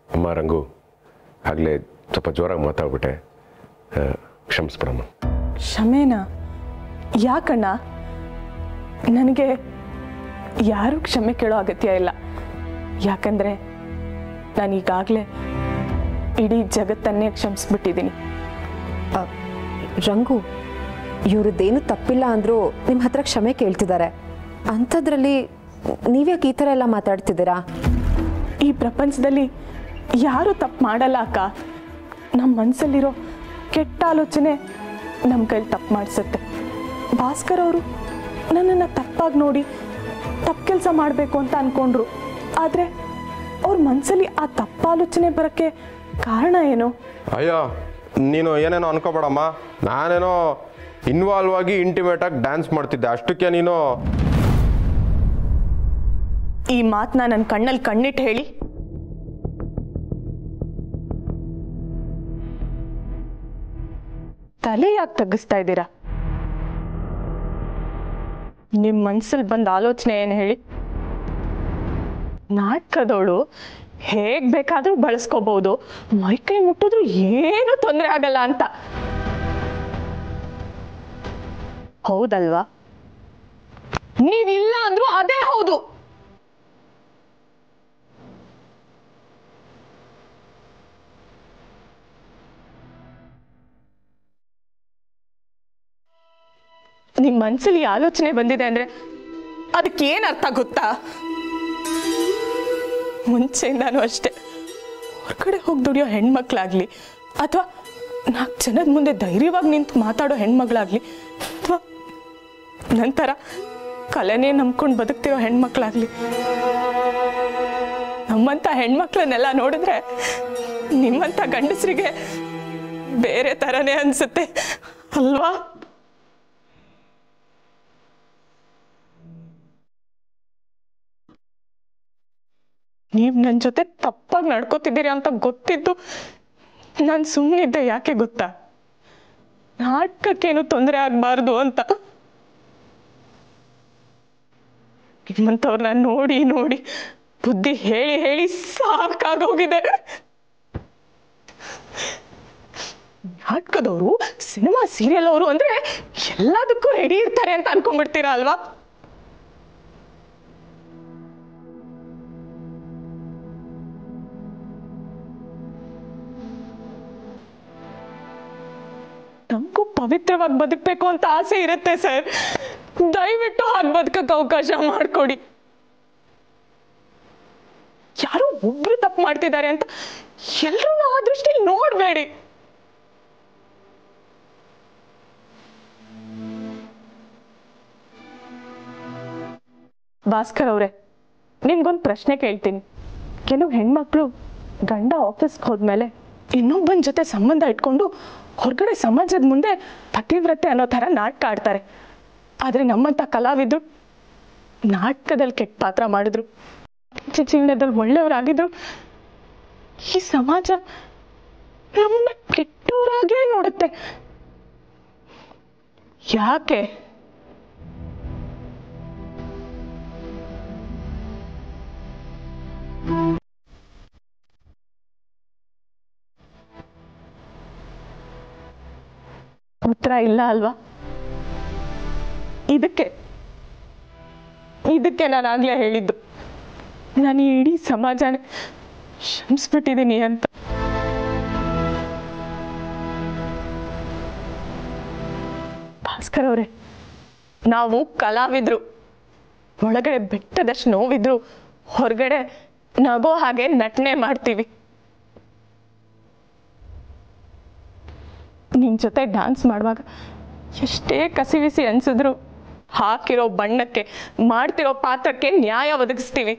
ಅಮ್ಮ ರಂಗು ಆಗಲೇ ಸ್ವಲ್ಪ ಜೋರಾಗಿ ಮಾತಾಡ್ಬಿಟ್ಟೆ ಆ, ಕ್ಷಮಿಸ್ಬಿಡಮ್ಮ ಕ್ಷಮೆನಾ ಯಾಕಣ್ಣ ನನಗೆ ಯಾರೂ ಕ್ಷಮೆ ಕೇಳೋ ಅಗತ್ಯ ಇಲ್ಲ ಯಾಕಂದರೆ ನಾನು ಈಗಾಗಲೇ ಇಡೀ ಜಗತ್ತನ್ನೇ ಕ್ಷಮಿಸ್ಬಿಟ್ಟಿದ್ದೀನಿ ಅ, ರಂಗು ಇವ್ರದ್ದೇನು ತಪ್ಪಿಲ್ಲ ಅಂದರೂ ನಿಮ್ಮ ಹತ್ರ ಕ್ಷಮೆ ಕೇಳ್ತಿದ್ದಾರೆ ಅಂಥದ್ರಲ್ಲಿ ನೀವ್ಯಾಕೆ ಈ ಥರ ಎಲ್ಲ ಮಾತಾಡ್ತಿದ್ದೀರಾ ಈ ಪ್ರಪಂಚದಲ್ಲಿ ಯಾರೂ ತಪ್ಪು ಮಾಡಲ್ಲ ಅಕ್ಕ ನಮ್ಮ ಮನಸ್ಸಲ್ಲಿರೋ ಕೆಟ್ಟ ಆಲೋಚನೆ ನಮ್ಮ ಕೈಲಿ ತಪ್ಪು ಮಾಡಿಸುತ್ತೆ ಭಾಸ್ಕರ್ ಅವರು ನನ್ನನ್ನು ತಪ್ಪಾಗಿ ನೋಡಿ ತಪ್ಪು ಕೆಲಸ ಮಾಡಬೇಕು ಅಂತ ಅಂದ್ಕೊಂಡ್ರು ಆದರೆ ಅವ್ರ ಮನಸ್ಸಲ್ಲಿ ಆ ತಪ್ಪು ಆಲೋಚನೆ ಬರೋಕ್ಕೆ ಕಾರಣ ಏನು ಅಯ್ಯೋ ನೀನು ಏನೇನೋ ಅನ್ಕೋಬೇಡಮ್ಮ ನಾನೇನೋ ಇನ್ವಾಲ್ವ್ ಆಗಿ ಇಂಟಿಮೇಟ್ ಆಗಿ ಡ್ಯಾನ್ಸ್ ಮಾಡ್ತಿದ್ದೆ ಅಷ್ಟಕ್ಕೆ ನೀನು ಈ ಮಾತನ್ನ ನನ್ನ ಕಣ್ಣಲ್ಲಿ ಕಣ್ಣಿಟ್ಟು ಹೇಳಿ ತಲೆ ಯಾಕೆ ತಗ್ಗಿಸ್ತಾ ಇದ್ದೀರಾ ನಿಮ್ಮ ಮನ್ಸಲ್ಲಿ ಬಂದ ಆಲೋಚನೆ ಏನು ಹೇಳಿ ನಾಟಕದವಳು ಹೇಗ್ ಬೇಕಾದ್ರೂ ಬಳಸ್ಕೋಬಹುದು ಮೈಕೈ ಮುಟ್ಟಿದ್ರು ಏನು ತೊಂದರೆ ಆಗಲ್ಲ ಅಂತ ಹೌದಲ್ವಾ ನೀವಿಲ್ಲ ಅಂದ್ರೂ ಅದೇ ಹೌದು ನಿಮ್ ಮನ್ಸಲ್ಲಿ ಈ ಆಲೋಚನೆ ಬಂದಿದೆ ಅಂದ್ರೆ ಅದಕ್ಕೆ ಏನ್ ಅರ್ಥ ಗೊತ್ತಾ ಮುಂಚೆಯಿಂದಾನು ಅಷ್ಟೇ ಹೊರಗಡೆ ಹೋಗಿ ದುಡಿಯೋ ಹೆಣ್ಮಕ್ಳಾಗ್ಲಿ ಅಥವಾ ನಾಲ್ಕು ಜನದ ಮುಂದೆ ಧೈರ್ಯವಾಗಿ ನಿಂತು ಮಾತಾಡೋ ಹೆಣ್ಮಗಳಾಗ್ಲಿ ಅಥವಾ ನಂತರ ಕಲೆನೇ ನಂಬ್ಕೊಂಡು ಬದುಕ್ತಿರೋ ಹೆಣ್ಮಕ್ಳಾಗ್ಲಿ ನಮ್ಮಂಥ ಹೆಣ್ಮಕ್ಳನ್ನೆಲ್ಲ ನೋಡಿದ್ರೆ ನಿಮ್ಮಂಥ ಗಂಡಸರಿಗೆ ಬೇರೆ ಥರನೇ ಅನ್ಸುತ್ತೆ ಅಲ್ವಾ ನೀವು ನನ್ನ ಜೊತೆ ತಪ್ಪಾಗಿ ನಡ್ಕೋತಿದ್ದೀರಿ ಅಂತ ಗೊತ್ತಿದ್ದು ನಾನು ಸುಮ್ಮನಿದ್ದೆ ಯಾಕೆ ಗೊತ್ತಾ ನಾಟಕಕ್ಕೇನು ತೊಂದರೆ ಆಗಬಾರ್ದು ಅಂತ ನಿಮ್ಮಂಥವ್ರನ್ನ ನೋಡಿ ನೋಡಿ ಬುದ್ಧಿ ಹೇಳಿ ಹೇಳಿ ಸಾಕಾಗೋಗಿದೆ ನಾಟಕದವರು ಸಿನಿಮಾ ಸೀರಿಯಲ್ ಅವರು ಅಂದ್ರೆ ಎಲ್ಲದಕ್ಕೂ ರೆಡಿ ಇರ್ತಾರೆ ಅಂತ ಅನ್ಕೊಂಡ್ಬಿಡ್ತೀರಾ ಅಲ್ವಾ ನಮಗೂ ಪವಿತ್ರವಾಗಿ ಬದುಕಬೇಕು ಅಂತ ಆಸೆ ಇರುತ್ತೆ ಸರ್ ದಯವಿಟ್ಟು ಹಾಗೆ ಬದುಕಕ್ಕೆ ಅವಕಾಶ ಮಾಡಿಕೊಡಿ ಯಾರೋ ಒಬ್ರು ತಪ್ಪು ಮಾಡ್ತಿದ್ದಾರೆ ಅಂತ ಎಲ್ಲರೂ ಆ ದೃಷ್ಟಿಲಿ ನೋಡಬೇಡಿ ಭಾಸ್ಕರ್ ಅವರೇ ನಿಮ್ಗೊಂದು ಪ್ರಶ್ನೆ ಕೇಳ್ತೀನಿ ಕೆಲವು ಹೆಣ್ಮಕ್ಳು ಗಂಡ ಆಫೀಸ್ಗೆ ಹೋದ್ಮೇಲೆ ಇನ್ನೊಬ್ಬನ ಜೊತೆ ಸಂಬಂಧ ಇಟ್ಕೊಂಡು ಹೊರಗಡೆ ಸಮಾಜದ ಮುಂದೆ ಪತಿವ್ರತೆ ಅನ್ನೋ ಥರ ನಾಟಕ ಆಡ್ತಾರೆ ಆದರೆ ನಮ್ಮಂಥ ಕಲಾವಿದರು ನಾಟಕದಲ್ಲಿ ಕೆಟ್ಟ ಪಾತ್ರ ಮಾಡಿದ್ರು ನಿಜ ಜೀವನದಲ್ಲಿ ಒಳ್ಳೆಯವರಾಗಿದ್ರು ಈ ಸಮಾಜ ನಮ್ಮನ್ನ ಕೆಟ್ಟವರಾಗೇ ನೋಡುತ್ತೆ ಯಾಕೆ ಉತ್ತರ ಇಲ್ಲ ಅಲ್ವಾ ಇದಕ್ಕೆ ಇದಕ್ಕೆ ನಾನು ಆಗ್ಲೇ ಹೇಳಿದ್ದು ನಾನು ಈ ಇಡೀ ಸಮಾಜನ ಕ್ಷಮಿಸ್ಬಿಟ್ಟಿದ್ದೀನಿ ಅಂತ ಭಾಸ್ಕರ್ ಅವರೇ ನಾವು ಕಲಾವಿದ್ರು ಒಳಗಡೆ ಬೆಟ್ಟದಷ್ಟು ನೋವಿದ್ರು ಹೊರಗಡೆ ನಗೋ ಹಾಗೆ ನಟನೆ ಮಾಡ್ತೀವಿ ನಿನ್ ಜೊತೆ ಡ್ಯಾನ್ಸ್ ಮಾಡುವಾಗ ಎಷ್ಟೇ ಕಸಿವಿಸಿ ಅನ್ಸಿದ್ರು ಹಾಕಿರೋ ಬಣ್ಣಕ್ಕೆ ಮಾಡ್ತಿರೋ ಪಾತ್ರಕ್ಕೆ ನ್ಯಾಯ ಒದಗಿಸ್ತೀವಿ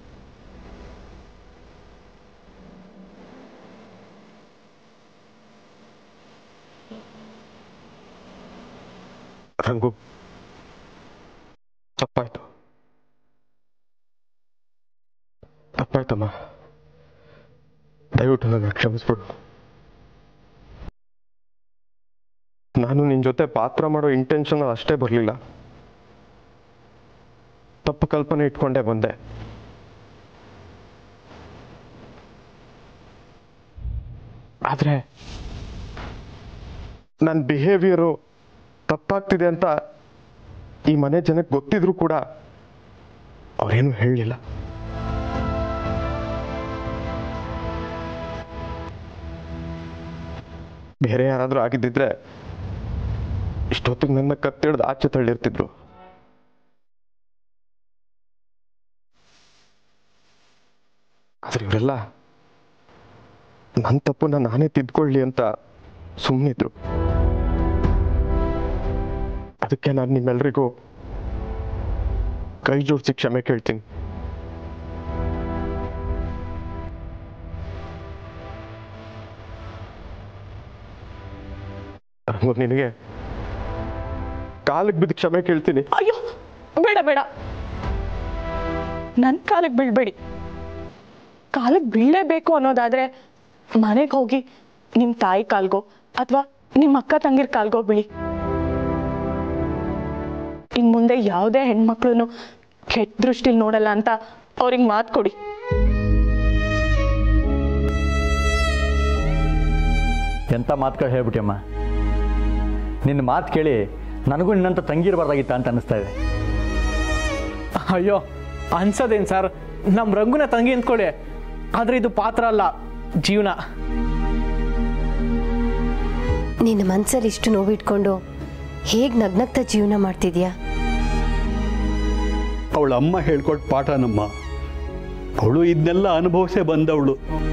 ರಂಗು ತಪ್ಪಾಯ್ತು ತಪ್ಪಾಯ್ತಮ್ಮ ದಯವಿಟ್ಟು ನನ್ನ ಕ್ಷಮಿಸ್ಬಿಡು ನಾನು ನಿನ್ನ ಜೊತೆ ಪಾತ್ರ ಮಾಡೋ ಇಂಟೆನ್ಷನ್ ಅಷ್ಟೇ ಬರಲಿಲ್ಲ ತಪ್ಪು ಕಲ್ಪನೆ ಇಟ್ಕೊಂಡೇ ಬಂದೆ ಆದರೆ ನನ್ನ ಬಿಹೇವಿಯರು ತಪ್ಪಾಗ್ತಿದೆ ಅಂತ ಈ ಮನೆ ಜನಕ್ಕೆ ಗೊತ್ತಿದ್ರು ಕೂಡ ಅವ್ರೇನು ಹೇಳಲಿಲ್ಲ ಬೇರೆ ಯಾರಾದರೂ ಆಗಿದ್ದಿದ್ರೆ ಇಷ್ಟೊತ್ತಿಗೆ ನನ್ನ ಕತ್ತಿಡ್ದು ಆಚೆ ತಳ್ಳಿರ್ತಿದ್ರು ಆದ್ರೆ ಇವರೆಲ್ಲ ನನ್ನ ತಪ್ಪನ್ನ ನಾನೇ ತಿದ್ಕೊಳ್ಳಿ ಅಂತ ಸುಮ್ಮನಿದ್ರು ಅದಕ್ಕೆ ನಾನು ನಿಮ್ಮೆಲ್ರಿಗೂ ಕೈ ಜೋಡಿಸಿ ಕ್ಷಮೆ ಕೇಳ್ತೀನಿ ರಂಗು, ನಿನಗೆ ಕಾಲಿಗೆ ಬಿದ್ದು ಕ್ಷಮೆ ಕೇಳ್ತೀನಿ ಅಯ್ಯೋ ಬೇಡ ಬೇಡ ನನ್ನ ಕಾಲಿಗೆ ಬೀಳ್ಬೇಡಿ ಕಾಲಿಗೆ ಬೀಳಲೇಬೇಕು ಅನ್ನೋದಾದ್ರೆ ಮನೆಗೆ ಹೋಗಿ ನಿಮ್ಮ ತಾಯಿ ಕಾಲ್ಗೋ ಅಥವಾ ನಿಮ್ಮ ಅಕ್ಕ ತಂಗಿರ ಕಾಲ್ಗೋ ಬೀಳಿ ಇನ್ನು ಮುಂದೆ ಯಾವುದೇ ಹೆಣ್ಮಕ್ಳು ಕೆಟ್ಟ ದೃಷ್ಟಿಲಿ ನೋಡಲ್ಲ ಅಂತ ಅವ್ರಿಗೆ ಮಾತು ಕೊಡಿ ಎಂಥ ಮಾತುಗಳು ಹೇಳ್ಬಿಟ್ಟಮ್ಮ ನಿನ್ನ ಮಾತು ಕೇಳಿ ನನಗೂ ನಿನ್ನಂತ ತಂಗಿರಬಾರ್ದಾಗಿತ್ತ ಅಂತ ಅನ್ನಿಸ್ತಾ ಇದೆ ಅಯ್ಯೋ ಅನ್ಸೋದೇನು ಸರ್ ನಮ್ಮ ರಂಗುನ ತಂಗಿ ಅಂದ್ಕೊಳ್ಳಿ ಆದರೆ ಇದು ಪಾತ್ರ ಅಲ್ಲ ಜೀವನ ನಿನ್ನ ಮನ್ಸಲ್ಲಿ ಇಷ್ಟು ನೋವಿಟ್ಕೊಂಡು ಹೇಗೆ ನಗ್ನಗ್ತಾ ಜೀವನ ಮಾಡ್ತಿದ್ಯಾ ಅವಳ ಅಮ್ಮ ಹೇಳ್ಕೊಟ್ಟು ಪಾಠ ನಮ್ಮ ಅವಳು ಇದನ್ನೆಲ್ಲ ಅನುಭವಿಸೇ ಬಂದವಳು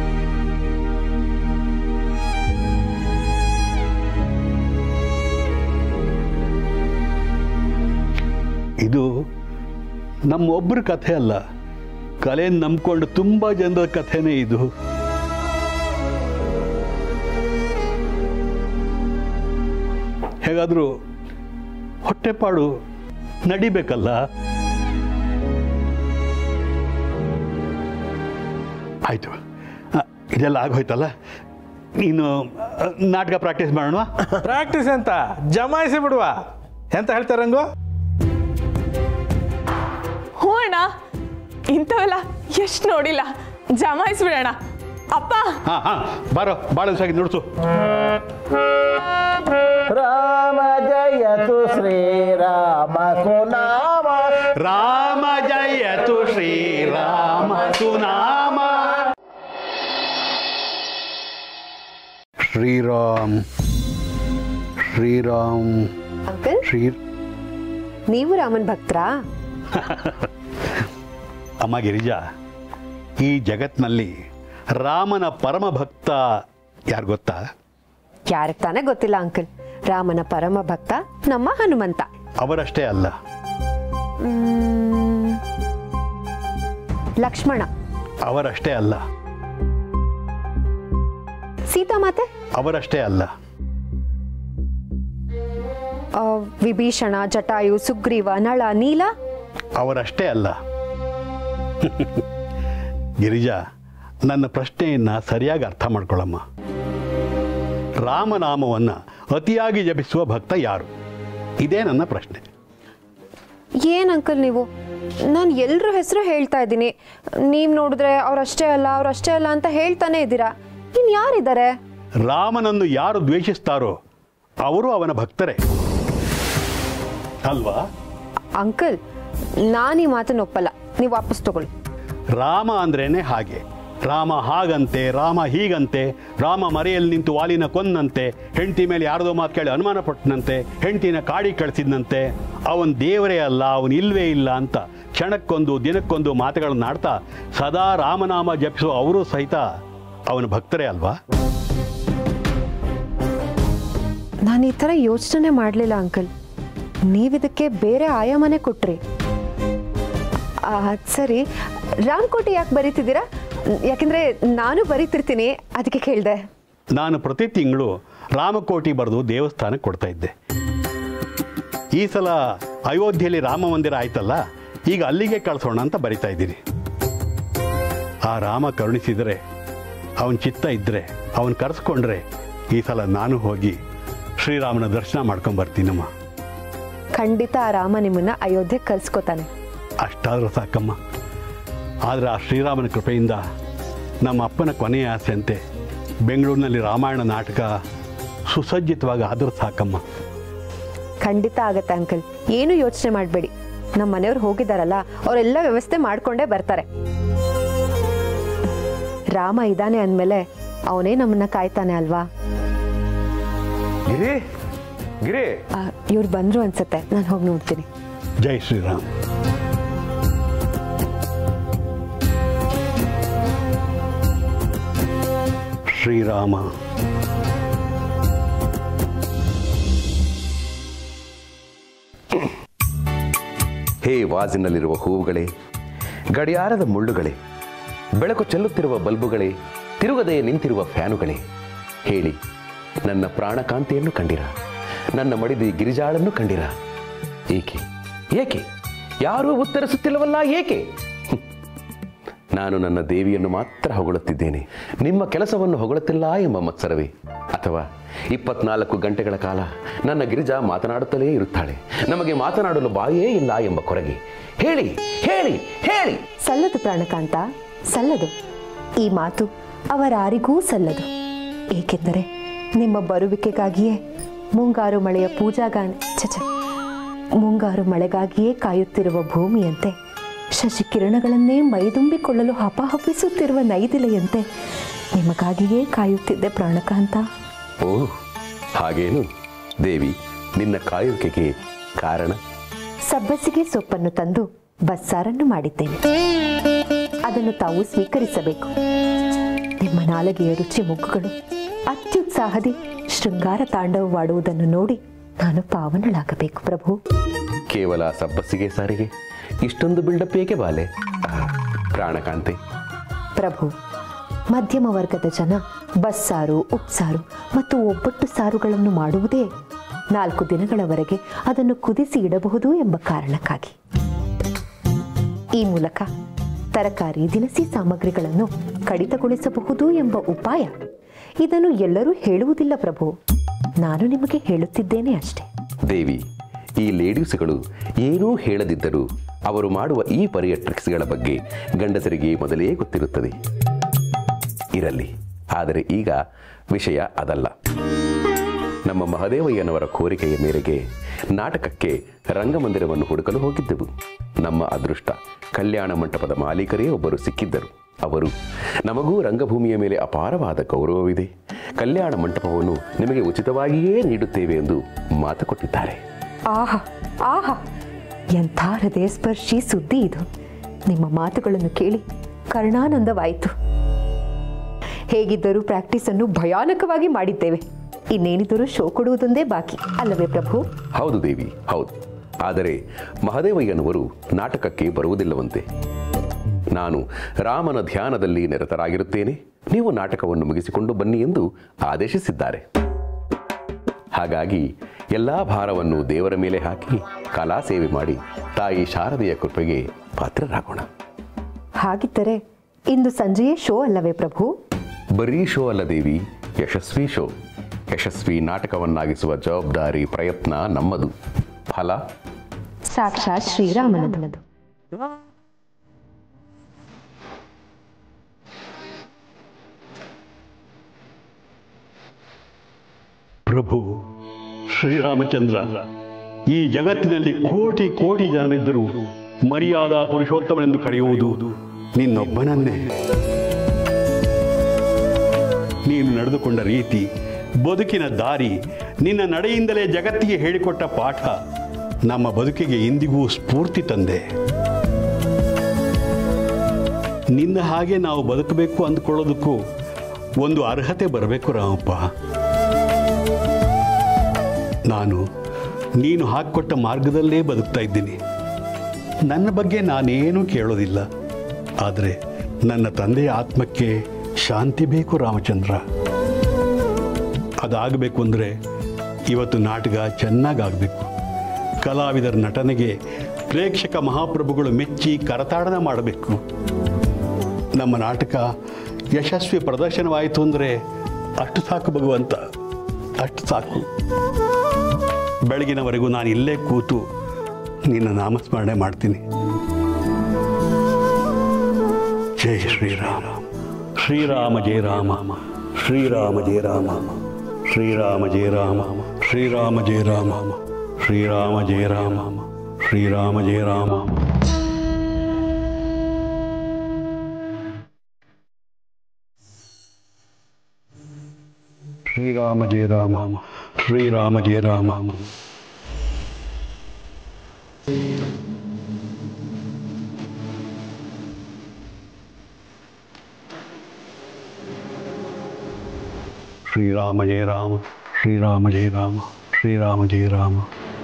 ಇದು ನಮ್ಮೊಬ್ಬರ ಕಥೆ ಅಲ್ಲ ಕಲೆ ನಂಬ್ಕೊಂಡು ತುಂಬ ಜನರ ಕಥೆನೇ ಇದು ಹೇಗಾದರೂ ಹೊಟ್ಟೆಪಾಡು ನಡಿಬೇಕಲ್ಲ ಆಯಿತು ಇದೆಲ್ಲ ಆಗೋಯ್ತಲ್ಲ ನೀನು ಆ, ನಾಟಕ ಪ್ರಾಕ್ಟೀಸ್ ಮಾಡೋಣ ಪ್ರಾಕ್ಟೀಸ್ ಅಂತ ಜಮಾಯಿಸಿ ಬಿಡುವ ಎಂತ ಹೇಳ್ತಾರೆ ರಂಗು ಹ್ಞೂ ಅಣ್ಣ ಇಂಥವೆಲ್ಲ ಎಷ್ಟು ನೋಡಿಲ್ಲ ಜಮಾಯಿಸ್ಬಿಡೋಣ ಅಪ್ಪ ಹಾಂ ಹಾಂ ಬಾರೋ ಭಾಳ ದಿವಸ ಆಗಿ ನೋಡ್ಸು ರಾಮ ಜಯತು ಶ್ರೀರಾಮ ಸುನಾಮ ರಾಮ ಜಯತು ಶ್ರೀರಾಮ ಸುನಾಮ ಶ್ರೀರಾಮ್ ಶ್ರೀರಾಮ್ ಅಂಕಲ್ ಶ್ರೀ ನೀವು ರಾಮನ್ ಭಕ್ತರಾ ಅಮ್ಮ ಗಿರಿಜಾ ಈ ಜಗತ್ನಲ್ಲಿ ರಾಮನ ಪರಮ ಭಕ್ತ ಯಾರು ಗೊತ್ತಾ ಯಾರಿಗೆ ತಾನೇ ಗೊತ್ತಿಲ್ಲ ಅಂಕಲ್ ರಾಮನ ಪರಮ ಭಕ್ತ ನಮ್ಮ ಹನುಮಂತ ಅವರಷ್ಟೇ ಅಲ್ಲ ಮ್ಮ್. ಲಕ್ಷ್ಮಣ ಅವರಷ್ಟೇ ಅಲ್ಲ ಸೀತಾಮಾತೆ ಅವರಷ್ಟೇ ಅಲ್ಲ ಆ, ವಿಭೀಷಣ ಜಟಾಯು ಸುಗ್ರೀವ ನಳ ನೀಲ ಅವರಷ್ಟೇ ಅಲ್ಲ ಗಿರಿಜಾ ನನ್ನ ಪ್ರಶ್ನೆಯನ್ನು ಸರಿಯಾಗಿ ಅರ್ಥ ಮಾಡ್ಕೊಳ್ಳಮ್ಮ ರಾಮನಾಮವನ್ನು ಅತಿಯಾಗಿ ಜಪಿಸುವ ಭಕ್ತ ಯಾರು ಇದೇ ನನ್ನ ಪ್ರಶ್ನೆ ಏನ್ ಅಂಕಲ್ ನೀವು ನಾನು ಎಲ್ರ ಹೆಸರು ಹೇಳ್ತಾ ಇದ್ದೀನಿ ನೀವು ನೋಡಿದ್ರೆ ಅವ್ರಷ್ಟೇ ಅಲ್ಲ ಅವ್ರಷ್ಟೇ ಅಲ್ಲ ಅಂತ ಹೇಳ್ತಾನೆ ಇದ್ದೀರಾ ಇನ್ ಯಾರಿದ್ದಾರೆ ರಾಮನನ್ನು ಯಾರು ದ್ವೇಷಿಸ್ತಾರೋ ಅವರು ಅವನ ಭಕ್ತರೇ ಅಲ್ವಾ ಅಂಕಲ್ ನಾನು ಈ ಮಾತನ್ನ ಒಪ್ಪಲ್ಲ ನೀವು ವಾಪಸ್ ತಗೊಳ್ಳಿ ರಾಮ ಅಂದ್ರೇನೆ ಹಾಗೆ ರಾಮ ಹಾಗಂತೆ ರಾಮ ಹೀಗಂತೆ ರಾಮ ಮರೆಯಲ್ಲಿ ನಿಂತು ವಾಲಿನ ಕೊಂದಂತೆ ಹೆಂಡತಿ ಮೇಲೆ ಯಾರ್ದೋ ಮಾತು ಕೇಳಿ ಅನುಮಾನ ಪಟ್ಟನಂತೆ ಹೆಂಡತಿನ ಕಾಡಿ ಕಳಿಸಿದಂತೆ ಅವನ್ ದೇವರೇ ಅಲ್ಲ ಅವನು ಇಲ್ವೇ ಇಲ್ಲ ಅಂತ ಕ್ಷಣಕ್ಕೊಂದು ದಿನಕ್ಕೊಂದು ಮಾತುಗಳನ್ನು ಆಡ್ತಾ ಸದಾ ರಾಮನಾಮ ಜಪಿಸೋ ಅವರು ಸಹಿತ ಅವನ ಭಕ್ತರೇ ಅಲ್ವಾ ನಾನು ಈ ಥರ ಯೋಚನೆ ಮಾಡಲಿಲ್ಲ ಅಂಕಲ್ ನೀವಿದಕ್ಕೆ ಬೇರೆ ಆಯಾಮನೆ ಕೊಟ್ರಿ ಆ, ಅದ್ ಸರಿ ರಾಮ್ಕೋಟೆ ಯಾಕೆ ಬರೀತಿದ್ದೀರಾ ಯಾಕೆಂದ್ರೆ ನಾನು ಬರೀತಿರ್ತೀನಿ ಅದಕ್ಕೆ ಕೇಳಿದೆ ನಾನು ಪ್ರತಿ ತಿಂಗಳು ರಾಮಕೋಟಿ ಬರೆದು ದೇವಸ್ಥಾನಕ್ಕೆ ಕೊಡ್ತಾ ಇದ್ದೆ ಈ ಸಲ ಅಯೋಧ್ಯೆಯಲ್ಲಿ ರಾಮ ಮಂದಿರ ಆಯ್ತಲ್ಲ ಈಗ ಅಲ್ಲಿಗೆ ಕಳಿಸೋಣ ಅಂತ ಬರಿತಾ ಇದ್ದೀನಿ ಆ ರಾಮ ಕರುಣಿಸಿದರೆ ಅವನ ಚಿತ್ತ ಇದ್ದರೆ ಅವನು ಕರೆಸ್ಕೊಂಡ್ರೆ ಈ ಸಲ ನಾನು ಹೋಗಿ ಶ್ರೀರಾಮನ ದರ್ಶನ ಮಾಡ್ಕೊಂಡು ಬರ್ತೀನಮ್ಮ ಖಂಡಿತ ಆ ರಾಮ ನಿಮ್ಮನ್ನ ಅಯೋಧ್ಯೆ ಕರ್ಸ್ಕೊತಾನೆ ಅಷ್ಟಾದರೂ ಸಾಕಮ್ಮ ಆದರೆ ಆ ಶ್ರೀರಾಮನ ಕೃಪೆಯಿಂದ ನಮ್ಮ ಅಪ್ಪನ ಕೊನೆಯ ಆಸೆಯಂತೆ ಬೆಂಗಳೂರಿನಲ್ಲಿ ರಾಮಾಯಣ ನಾಟಕ ಸುಸಜ್ಜಿತವಾಗಿ ಆದ್ರೆ ಸಾಕಮ್ಮ ಖಂಡಿತ ಆಗತ್ತೆ ಅಂಕಲ್ ಏನು ಯೋಚನೆ ಮಾಡಬೇಡಿ ನಮ್ಮ ಮನೆಯವ್ರು ಹೋಗಿದ್ದಾರಲ್ಲ ಅವರೆಲ್ಲ ವ್ಯವಸ್ಥೆ ಮಾಡ್ಕೊಂಡೇ ಬರ್ತಾರೆ ರಾಮ ಇದ್ದಾನೆ ಅಂದಮೇಲೆ ಅವನೇ ನಮ್ಮನ್ನ ಕಾಯ್ತಾನೆ ಅಲ್ವಾ ಗಿರಿ ಗಿರಿ ಇವ್ರು ಬಂದ್ರು ಅನ್ಸತ್ತೆ ನಾನು ಹೋಗಿ ನೋಡ್ತೀನಿ ಜೈ ಶ್ರೀರಾಮ್ ಶ್ರೀರಾಮ ಹೇ ವಾಜಿನಲ್ಲಿರುವ ಹೂವುಗಳೇ ಗಡಿಯಾರದ ಮುಳ್ಳುಗಳೇ ಬೆಳಕು ಚೆಲ್ಲುತ್ತಿರುವ ಬಲ್ಬುಗಳೇ ತಿರುಗದೆ ನಿಂತಿರುವ ಫ್ಯಾನುಗಳೇ ಹೇಳಿ ನನ್ನ ಪ್ರಾಣಕಾಂತಿಯನ್ನು ಕಂಡಿರ ನನ್ನ ಮಡಿದಿ ಗಿರಿಜಾಳನ್ನು ಕಂಡಿರ ಏಕೆ ಏಕೆ ಯಾರೂ ಉತ್ತರಿಸುತ್ತಿಲ್ಲವಲ್ಲ ಏಕೆ ಹ್ಮ್. ನಾನು ನನ್ನ ದೇವಿಯನ್ನು ಮಾತ್ರ ಹೊಗಳುತ್ತಿದ್ದೇನೆ ನಿಮ್ಮ ಕೆಲಸವನ್ನು ಹೊಗಳುತ್ತಿಲ್ಲ ಎಂಬ ಮತ್ಸರವೇ ಅಥವಾ ಇಪ್ಪತ್ನಾಲ್ಕು ಗಂಟೆಗಳ ಕಾಲ ನನ್ನ ಗಿರಿಜಾ ಮಾತನಾಡುತ್ತಲೇ ಇರುತ್ತಾಳೆ ನಮಗೆ ಮಾತನಾಡಲು ಬಾಯೇ ಇಲ್ಲ ಎಂಬ ಕೊರಗೆ ಹೇಳಿ ಹೇಳಿ ಹೇಳಿ ಸಲ್ಲದು ಪ್ರಾಣಕಾಂತ ಸಲ್ಲದು ಈ ಮಾತು ಅವರಾರಿಗೂ ಸಲ್ಲದು ಏಕೆಂದರೆ ನಿಮ್ಮ ಬರುವಿಕೆಗಾಗಿಯೇ ಮುಂಗಾರು ಮಳೆಯ ಪೂಜಾಗಾನ ಚಚ ಮುಂಗಾರು ಮಳೆಗಾಗಿಯೇ ಕಾಯುತ್ತಿರುವ ಭೂಮಿಯಂತೆ ಶಶಿಕಿರಣಗಳನ್ನೇ ಮೈದುಂಬಿಕೊಳ್ಳಲು ಹಪಹಪಿಸುತ್ತಿರುವ ನೈದಿಲೆಯಂತೆ ನಿಮಗಾಗಿಯೇ ಕಾಯುತ್ತಿದ್ದೆ ಪ್ರಾಣಕಾಂತ ಓ ಹಾಗೇನು ದೇವಿ ನಿನ್ನ ಕಾಯುವಿಕೆಗೆ ಕಾರಣ ಸಬ್ಬಸಿಗೆ ಸೊಪ್ಪನ್ನು ತಂದು ಬಸ್ಸಾರನ್ನು ಮಾಡಿದ್ದೇನೆ ಅದನ್ನು ತಾವು ಸ್ವೀಕರಿಸಬೇಕು ನಿಮ್ಮ ನಾಲಗೆಯ ರುಚಿ ಮುಗ್ಗುಗಳು ಅತ್ಯುತ್ಸಾಹದಿ ಶೃಂಗಾರ ತಾಂಡವವಾಡುವುದನ್ನು ನೋಡಿ ನಾನು ಪಾವನಳಾಗಬೇಕು ಪ್ರಭು ಕೇವಲ ಸಬ್ಬಸಿಗೆ ಸಾರಿಗೆ ಇಷ್ಟೊಂದು ಬಿಲ್ಡಪ್ ಏಕೆ ಬಾಲೆ ಆ, ಪ್ರಾಣಕಾಂತೆ ಪ್ರಭು ಮಧ್ಯಮ ವರ್ಗದ ಜನ ಬಸ್ಸಾರು ಉಪ್ಸಾರು ಮತ್ತು ಒಬ್ಬಟ್ಟು ಸಾರುಗಳನ್ನು ಮಾಡುವುದೇ ನಾಲ್ಕು ದಿನಗಳವರೆಗೆ ಅದನ್ನು ಕುದಿಸಿ ಇಡಬಹುದು ಎಂಬ ಕಾರಣಕ್ಕಾಗಿ ಈ ಮೂಲಕ ತರಕಾರಿ ದಿನಸಿ ಸಾಮಗ್ರಿಗಳನ್ನು ಕಡಿತಗೊಳಿಸಬಹುದು ಎಂಬ ಉಪಾಯ ಇದನ್ನು ಎಲ್ಲರೂ ಹೇಳುವುದಿಲ್ಲ ಪ್ರಭು ನಾನು ನಿಮಗೆ ಹೇಳುತ್ತಿದ್ದೇನೆ ಅಷ್ಟೇ ದೇವಿ ಈ ಲೇಡೀಸ್ಗಳು ಏನೂ ಹೇಳದಿದ್ದರೂ ಅವರು ಮಾಡುವ ಈ ಪರಿಯ ಟ್ರಿಕ್ಸ್ಗಳ ಬಗ್ಗೆ ಗಂಡಸರಿಗೆ ಮೊದಲೇ ಗೊತ್ತಿರುತ್ತದೆ ಇರಲಿ ಆದರೆ ಈಗ ವಿಷಯ ಅದಲ್ಲ ನಮ್ಮ ಮಹದೇವಯ್ಯನವರ ಕೋರಿಕೆಯ ಮೇರೆಗೆ ನಾಟಕಕ್ಕೆ ರಂಗಮಂದಿರವನ್ನು ಹುಡುಕಲು ಹೋಗಿದ್ದೆವು ನಮ್ಮ ಅದೃಷ್ಟ ಕಲ್ಯಾಣ ಮಂಟಪದ ಮಾಲೀಕರೇ ಒಬ್ಬರು ಸಿಕ್ಕಿದ್ದರು ಅವರು ನಮಗೂ ರಂಗಭೂಮಿಯ ಮೇಲೆ ಅಪಾರವಾದ ಗೌರವವಿದೆ ಕಲ್ಯಾಣ ಮಂಟಪವನ್ನು ನಿಮಗೆ ಉಚಿತವಾಗಿಯೇ ನೀಡುತ್ತೇವೆ ಎಂದು ಮಾತು ಕೊಟ್ಟಿದ್ದಾರೆ ಆಹಾ ಆಹಾ ಎಂಥ ಹೃದಯ ಸ್ಪರ್ಶಿ ಸುದ್ದಿ ಇದು ನಿಮ್ಮ ಮಾತುಗಳನ್ನು ಕೇಳಿ ಕರ್ಣಾನಂದವಾಯಿತು ಹೇಗಿದ್ದರೂ ಪ್ರಾಕ್ಟೀಸ್ ಅನ್ನು ಭಯಾನಕವಾಗಿ ಮಾಡಿದ್ದೇವೆ ಇನ್ನೇನಿದ್ದರೂ ಶೋ ಕೊಡುವುದೊಂದೇ ಬಾಕಿ ಅಲ್ಲವೇ ಪ್ರಭು ಹೌದು ದೇವಿ ಹೌದು ಆದರೆ ಮಹದೇವಯ್ಯನವರು ನಾಟಕಕ್ಕೆ ಬರುವುದಿಲ್ಲವಂತೆ ನಾನು ರಾಮನ ಧ್ಯಾನದಲ್ಲಿ ನಿರತರಾಗಿರುತ್ತೇನೆ ನೀವು ನಾಟಕವನ್ನು ಮುಗಿಸಿಕೊಂಡು ಬನ್ನಿ ಎಂದು ಆದೇಶಿಸಿದ್ದಾರೆ ಹಾಗಾಗಿ ಎಲ್ಲ ಭಾರವನ್ನು ದೇವರ ಮೇಲೆ ಹಾಕಿ ಕಲಾ ಸೇವೆ ಮಾಡಿ ತಾಯಿ ಶಾರದೆಯ ಕೃಪೆಗೆ ಪಾತ್ರರಾಗೋಣ ಹಾಗಿದ್ದರೆ ಇಂದು ಸಂಜೆಯೇ ಶೋ ಅಲ್ಲವೇ ಪ್ರಭು ಬರೀ ಶೋ ಅಲ್ಲ ದೇವಿ ಯಶಸ್ವಿ ಶೋ ಯಶಸ್ವಿ ನಾಟಕವನ್ನಾಗಿಸುವ ಜವಾಬ್ದಾರಿ ಪ್ರಯತ್ನ ನಮ್ಮದು ಫಲ ಸಾಕ್ಷಾತ್ ಶ್ರೀರಾಮನದು ಪ್ರಭು ಶ್ರೀರಾಮಚಂದ್ರ ಈ ಜಗತ್ತಿನಲ್ಲಿ ಕೋಟಿ ಕೋಟಿ ಜನರಿದ್ದರೂ ಮರ್ಯಾದಾ ಪುರುಷೋತ್ತಮನೆಂದು ಕರೆಯುವುದು ನಿನ್ನೊಬ್ಬನನ್ನೇ ನೀನು ನಡೆದುಕೊಂಡ ರೀತಿ ಬದುಕಿನ ದಾರಿ ನಿನ್ನ ನಡೆಯಿಂದಲೇ ಜಗತ್ತಿಗೆ ಹೇಳಿಕೊಟ್ಟ ಪಾಠ ನಮ್ಮ ಬದುಕಿಗೆ ಇಂದಿಗೂ ಸ್ಫೂರ್ತಿ ತಂದೆ ನಿನ್ನ ಹಾಗೆ ನಾವು ಬದುಕಬೇಕು ಅಂದ್ಕೊಳ್ಳೋದಕ್ಕೂ ಒಂದು ಅರ್ಹತೆ ಬರಬೇಕು ರಾಮಪ್ಪ ನಾನು ನೀನು ಹಾಕಿಕೊಟ್ಟ ಮಾರ್ಗದಲ್ಲೇ ಬದುಕ್ತಾ ಇದ್ದೀನಿ ನನ್ನ ಬಗ್ಗೆ ನಾನೇನೂ ಕೇಳೋದಿಲ್ಲ ಆದರೆ ನನ್ನ ತಂದೆಯ ಆತ್ಮಕ್ಕೆ ಶಾಂತಿ ಬೇಕು ರಾಮಚಂದ್ರ ಅದಾಗಬೇಕು ಅಂದರೆ ಇವತ್ತು ನಾಟಕ ಚೆನ್ನಾಗಾಗಬೇಕು ಕಲಾವಿದರ ನಟನೆಗೆ ಪ್ರೇಕ್ಷಕ ಮಹಾಪ್ರಭುಗಳು ಮೆಚ್ಚಿ ಕರತಾಡನ ಮಾಡಬೇಕು ನಮ್ಮ ನಾಟಕ ಯಶಸ್ವಿ ಪ್ರದರ್ಶನವಾಯಿತು ಅಂದರೆ ಅಷ್ಟು ಸಾಕು ಭಗವಂತ ಅಷ್ಟು ಸಾಕು ಬೆಳಗಿನವರೆಗೂ ನಾನು ಇಲ್ಲೇ ಕೂತು ನಿನ್ನ ನಾಮಸ್ಮರಣೆ ಮಾಡ್ತೀನಿ ಜೈ ಶ್ರೀರಾಮ ಶ್ರೀರಾಮ ಜಯ ರಾಮ ಶ್ರೀರಾಮ ಜಯ ರಾಮ ಶ್ರೀರಾಮ ಜಯ ರಾಮ ಶ್ರೀರಾಮ ಜಯ ರಾಮ ಶ್ರೀರಾಮ ಜಯ ರಾಮ ಶ್ರೀರಾಮ ಜಯ ರಾಮ ಶ್ರೀರಾಮ ಜಯ ರಾಮ ಶ್ರೀರಾಮ ಜಯ ರಾಮ ಶ್ರೀರಾಮ ಜಯ ರಾಮ ಶ್ರೀರಾಮ ಜಯ ರಾಮ ಶ್ರೀರಾಮ ಜಯ ರಾಮ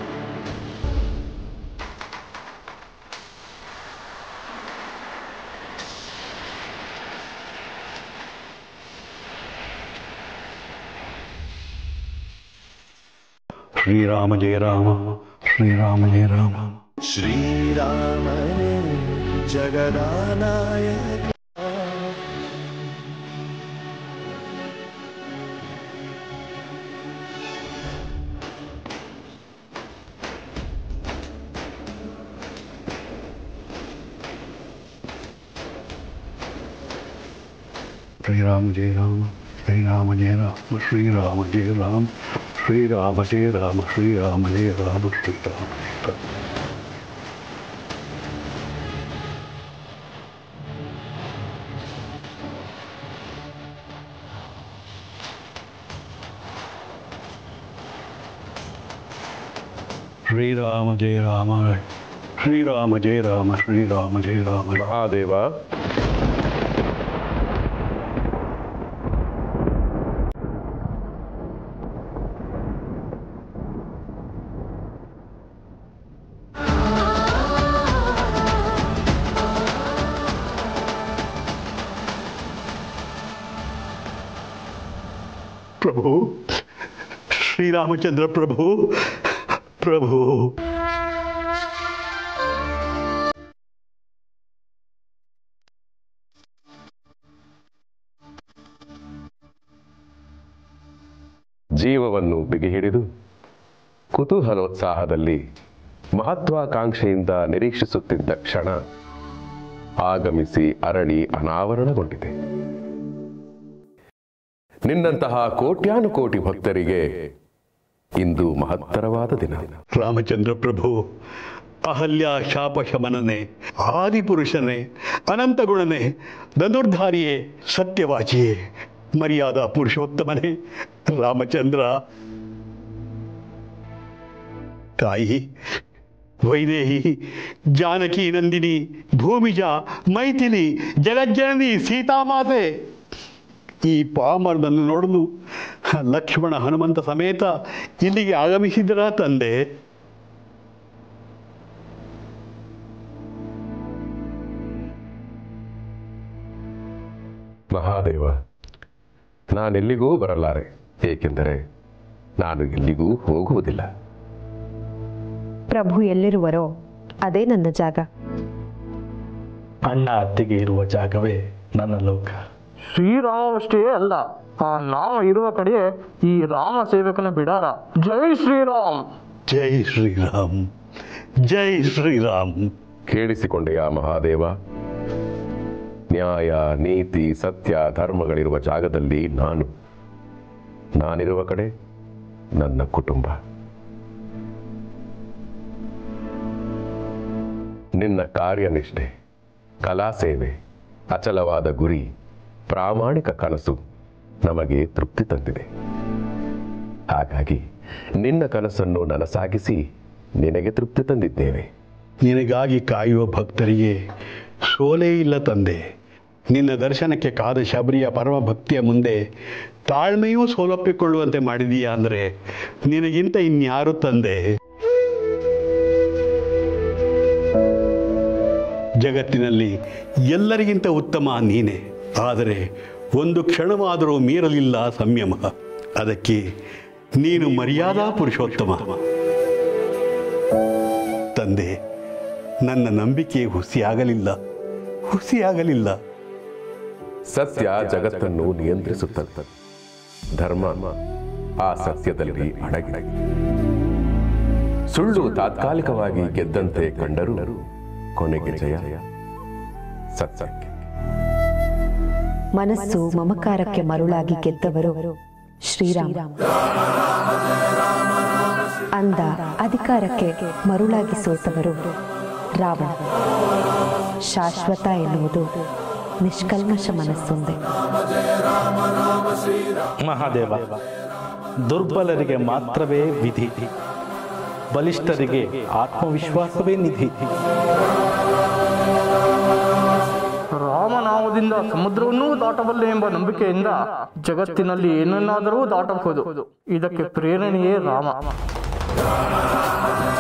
ಶ್ರೀರಾಮ ಜಯ ರಾಮ ಶ್ರೀರಾಮ ಜಯ ರಾಮ श्रीरामने जगदानायक ಶ್ರೀರಾಮ ಜಯ ರಾಮ ಶ್ರೀರಾಮ ಜಯ ರಾಮ ಶ್ರೀರಾಮ ಜಯ ರಾಮ ಶ್ರೀರಾಮ ಜಯ ರಾಮ ಶ್ರೀರಾಮ ಜಯ ರಾಮ ಶ್ರೀರಾಮ ಜಯ ರಾಮ ಶ್ರೀರಾಮ ಜಯ ರಾಮ ಶ್ರೀರಾಮ ಜಯ ರಾಮ ಶ್ರೀರಾಮ ಜಯ ರಾಮ ಮಹಾದೇವ ಪ್ರಭು ಶ್ರೀರಾಮಚಂದ್ರ ಪ್ರಭು ಪ್ರಭು ಜೀವವನ್ನು ಬಿಗಿ ಹಿಡಿದು ಕುತೂಹಲೋತ್ಸಾಹದಲ್ಲಿ ಮಹತ್ವಾಕಾಂಕ್ಷೆಯಿಂದ ನಿರೀಕ್ಷಿಸುತ್ತಿದ್ದ ಕ್ಷಣ ಆಗಮಿಸಿ ಅರಳಿ ಅನಾವರಣಗೊಂಡಿದೆ ನಿನ್ನಂತಹ ಕೋಟ್ಯಾನುಕೋಟಿ ಭಕ್ತರಿಗೆ ಇಂದು ಮಹತ್ತರವಾದ ದಿನ ರಾಮಚಂದ್ರ ಪ್ರಭು ಅಹಲ್ಯ ಶಾಪ ಶಮನನೆ ಆದಿಪುರುಷನೇ ಅನಂತಗುಣನೆ ಧನುರ್ಧಾರಿಯೇ ಸತ್ಯವಾಚಿಯೇ ಮರ್ಯಾದಾ ಪುರುಷೋತ್ತಮನೇ ರಾಮಚಂದ್ರ ತಾಯಿ ವೈದೇಹಿ ಜಾನಕಿ ನಂದಿನಿ ಭೂಮಿಜ ಮೈಥಿಲಿ ಜಗಜ್ಜನನಿ ಸೀತಾಮಾತೆ ಈ ಪಾಮರನನ್ನು ನೋಡಲು ಲಕ್ಷ್ಮಣ ಹನುಮಂತ ಸಮೇತ ಇಲ್ಲಿಗೆ ಆಗಮಿಸಿದರ ತಂದೆ ಮಹಾದೇವ ನಾನೆಲ್ಲಿಗೂ ಬರಲಾರೆ ಏಕೆಂದರೆ ನಾನು ಎಲ್ಲಿಗೂ ಹೋಗುವುದಿಲ್ಲ ಪ್ರಭು ಎಲ್ಲಿರುವರೋ ಅದೇ ನನ್ನ ಜಾಗ ಅಣ್ಣ ಅತ್ತಿಗೆ ಇರುವ ಜಾಗವೇ ನನ್ನ ಲೋಕ ಶ್ರೀರಾಮಷ್ಟೇ ಅಲ್ಲ ಆ ನಾಮ ಇರುವ ಕಡೆ ಈ ರಾಮ ಸೇವಕನ ಬಿಡಾರ ಜೈ ಶ್ರೀರಾಮ್ ಜೈ ಶ್ರೀರಾಮ್ ಜೈ ಶ್ರೀರಾಮ್ ಕೇಳಿಸಿಕೊಂಡೆಯಾ ಮಹಾದೇವ ನ್ಯಾಯ ನೀತಿ ಸತ್ಯ ಧರ್ಮಗಳಿರುವ ಜಾಗದಲ್ಲಿ ನಾನು ನಾನಿರುವ ಕಡೆ ನನ್ನ ಕುಟುಂಬ ನಿನ್ನ ಕಾರ್ಯನಿಷ್ಠೆ ಕಲಾ ಸೇವೆ ಅಚಲವಾದ ಗುರಿ ಪ್ರಾಮಾಣಿಕ ಕನಸು ನಮಗೆ ತೃಪ್ತಿ ತಂದಿದೆ ಹಾಗಾಗಿ ನಿನ್ನ ಕನಸನ್ನು ನನಸಾಗಿಸಿ ನಿನಗೆ ತೃಪ್ತಿ ತಂದಿದ್ದೇವೆ ನಿನಗಾಗಿ ಕಾಯುವ ಭಕ್ತರಿಗೆ ಸೋಲೇ ಇಲ್ಲ ತಂದೆ ನಿನ್ನ ದರ್ಶನಕ್ಕೆ ಕಾದ ಶಬರಿಯ ಪರಮ ಭಕ್ತಿಯ ಮುಂದೆ ತಾಳ್ಮೆಯೂ ಸೋಲೊಪ್ಪಿಕೊಳ್ಳುವಂತೆ ಮಾಡಿದೀಯಾ ಅಂದರೆ ನಿನಗಿಂತ ಇನ್ಯಾರು ತಂದೆ ಜಗತ್ತಿನಲ್ಲಿ ಎಲ್ಲರಿಗಿಂತ ಉತ್ತಮ ನೀನೆ ಆದರೆ ಒಂದು ಕ್ಷಣವಾದರೂ ಮೀರಲಿಲ್ಲ ಸಂಯಮ ಅದಕ್ಕೆ ನೀನು ಮರ್ಯಾದಾ ಪುರುಷೋತ್ತಮ ತಂದೆ ನನ್ನ ನಂಬಿಕೆ ಹುಸಿಯಾಗಲಿಲ್ಲ ಹುಸಿಯಾಗಲಿಲ್ಲ ಸತ್ಯ ಜಗತ್ತನ್ನು ನಿಯಂತ್ರಿಸುತ್ತದೆ ಧರ್ಮ ಆ ಸತ್ಯದಲ್ಲಿ ಅಡಗಿದೆ ಸುಳ್ಳು ತಾತ್ಕಾಲಿಕವಾಗಿ ಗೆದ್ದಂತೆ ಕಂಡರೂ ಕೊನೆಗೆ ಜಯ ಸತ್ಯಕ್ಕೆ ಮನಸ್ಸು ಮಮಕಾರಕ್ಕೆ ಮರುಳಾಗಿ ಗೆದ್ದವರು ಶ್ರೀರಾಮ ಅಂದ ಅಧಿಕಾರಕ್ಕೆ ಮರುಳಾಗಿ ಸೋತವರು ರಾವಣ ಶಾಶ್ವತ ಎನ್ನುವುದು ನಿಷ್ಕಲ್ಮಶ ಮನಸ್ಸೊಂದೇ ಮಹಾದೇವ ದುರ್ಬಲರಿಗೆ ಮಾತ್ರವೇ ವಿಧಿ ಬಲಿಷ್ಠರಿಗೆ ಆತ್ಮವಿಶ್ವಾಸವೇ ನಿಧಿ ರಾಮನಾಮದಿಂದ ಸಮುದ್ರವನ್ನೂ ದಾಟಬಲ್ಲೆ ಎಂಬ ನಂಬಿಕೆಯಿಂದ ಜಗತ್ತಿನಲ್ಲಿ ಏನನ್ನಾದರೂ ದಾಟಬಹುದು ಇದಕ್ಕೆ ಪ್ರೇರಣೆಯೇ ರಾಮ